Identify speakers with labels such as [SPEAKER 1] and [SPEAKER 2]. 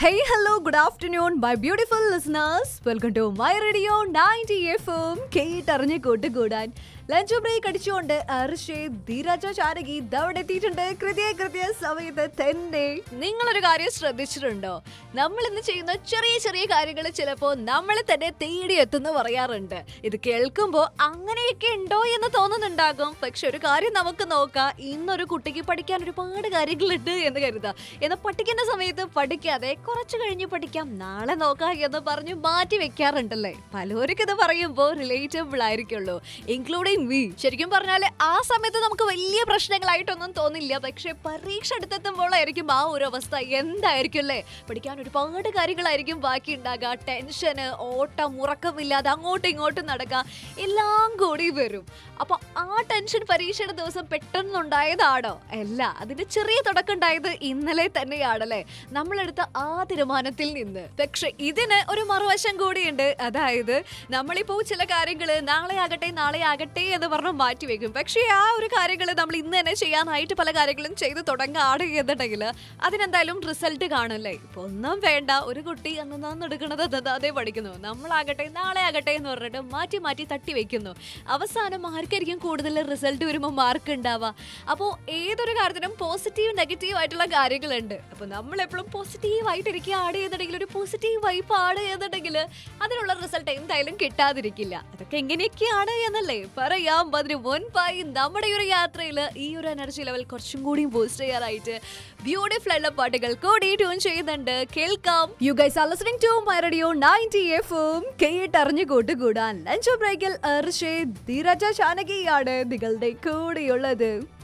[SPEAKER 1] Hey, hello, good afternoon, my beautiful listeners. Welcome to my radio 90 FM. കേട്ടറിഞ്ഞ് കൂട്ടുകൂടാൻ lunch break അടിച്ചുകൊണ്ട് അർഷേ ധീരജ ചാരകി ഇതവിടെ എത്തിയിട്ടുണ്ട് കൃത്യ കൃത്യ സമയത്ത് തന്നെ നിങ്ങളൊരു കാര്യം ശ്രദ്ധിച്ചിട്ടുണ്ടോ നമ്മൾ ഇന്ന് ചെയ്യുന്ന ചെറിയ ചെറിയ കാര്യങ്ങൾ ചിലപ്പോൾ നമ്മളെ തന്നെ തേടി എത്തുന്നു പറയാറുണ്ട് ഇത് കേൾക്കുമ്പോൾ അങ്ങനെയൊക്കെ ഉണ്ടോ എന്ന് തോന്നുന്നുണ്ടാകും പക്ഷെ ഒരു കാര്യം നമുക്ക് നോക്കാം ഇന്നൊരു കുട്ടിക്ക് പഠിക്കാൻ ഒരുപാട് കാര്യങ്ങളുണ്ട് എന്ന് കരുതാം എന്നാൽ പഠിക്കുന്ന സമയത്ത് പഠിക്കാതെ കുറച്ച് കഴിഞ്ഞ് പഠിക്കാം നാളെ നോക്കാം എന്ന് പറഞ്ഞ് മാറ്റി വെക്കാറുണ്ടല്ലേ പലർക്കും ഇത് പറയുമ്പോൾ റിലേറ്റബിൾ ആയിരിക്കുള്ളൂ ഇൻക്ലൂഡിങ് മീ ശരിക്കും പറഞ്ഞാൽ ആ സമയത്ത് നമുക്ക് വലിയ പ്രശ്നങ്ങളായിട്ടൊന്നും തോന്നില്ല പക്ഷെ പരീക്ഷ അടുത്തെത്തുമ്പോഴായിരിക്കും ആ ഒരു അവസ്ഥ എന്തായിരിക്കും അല്ലേ പഠിക്കാൻ ഒരുപാട് കാര്യങ്ങളായിരിക്കും ബാക്കി ഉണ്ടാകുക ടെൻഷന് ഓട്ടം ഉറക്കമില്ലാതെ അങ്ങോട്ടും ഇങ്ങോട്ടും നടക്കുക എല്ലാം കൂടി വരും അപ്പൊ ആ ടെൻഷൻ പരീക്ഷയുടെ ദിവസം പെട്ടെന്നുണ്ടായതാണോ അല്ല അതിന്റെ ചെറിയ തുടക്കം ഉണ്ടായത് ഇന്നലെ തന്നെയാണല്ലേ നമ്മളെടുത്ത ആ തീരുമാനത്തിൽ നിന്ന് പക്ഷെ ഇതിന് ഒരു മറുവശം കൂടിയുണ്ട് അതായത് നമ്മളിപ്പോ ചില കാര്യങ്ങള് നാളെ ആകട്ടെ നാളെ ആകട്ടെ എന്ന് പറഞ്ഞ് മാറ്റി വെക്കും പക്ഷേ ആ ഒരു കാര്യങ്ങൾ നമ്മൾ ഇന്ന് തന്നെ ചെയ്യാനായിട്ട് പല കാര്യങ്ങളും ചെയ്ത് തുടങ്ങാണ് എന്നുണ്ടെങ്കിൽ അതിനെന്തായാലും റിസൾട്ട് കാണുമല്ലേ ഇപ്പൊ ഒന്നും വേണ്ട ഒരു കുട്ടി അന്ന് നന്നെടുക്കണത് അതേ പഠിക്കുന്നു നമ്മളാകട്ടെ നാളെ ആകട്ടെ എന്ന് പറഞ്ഞിട്ട് മാറ്റി മാറ്റി തട്ടി വെക്കുന്നു അവസാനം ആർക്കായിരിക്കും കൂടുതൽ റിസൾട്ട് വരുമ്പോൾ മാർക്ക് ഉണ്ടാവുക അപ്പോൾ ഏതൊരു കാര്യത്തിനും പോസിറ്റീവ് നെഗറ്റീവ് ആയിട്ടുള്ള കാര്യങ്ങളുണ്ട് അപ്പോൾ നമ്മൾ എപ്പോഴും പോസിറ്റീവ് ആയിട്ടിരിക്കുക ആഡ് ചെയ്യുന്നുണ്ടെങ്കിൽ ഒരു പോസിറ്റീവ് വൈപ്പ് ആഡ് ചെയ്യുന്നുണ്ടെങ്കിൽ അതിനുള്ള റിസൾട്ട് എന്തായാലും കിട്ടാതിരിക്കില്ല അതൊക്കെ എങ്ങനെയൊക്കെയാണ് എന്നല്ലേ പറയാം അതിന് മുൻപായി നമ്മുടെ ഈ ഒരു യാത്രയിൽ ഈ ഒരു എനർജി ലെവൽ കുറച്ചും കൂടി ബൂസ്റ്റ് ചെയ്യാനായിട്ട് ബ്യൂട്ടിഫുൾ ഉള്ള പാട്ടുകൾ കൂടി ട്യൂൺ ചെയ്യുന്നുണ്ട് കേൾക്കാം you guys are listening to my radio 90 എഫും കേട്ടറിഞ്ഞു കൂട്ടുകൂടാൻ ലഞ്ച് ബ്രേക്കിൽ അർഷേ ധീരജ ചാനകിയാണ് നിങ്ങളുടെ കൂടെയുള്ളത്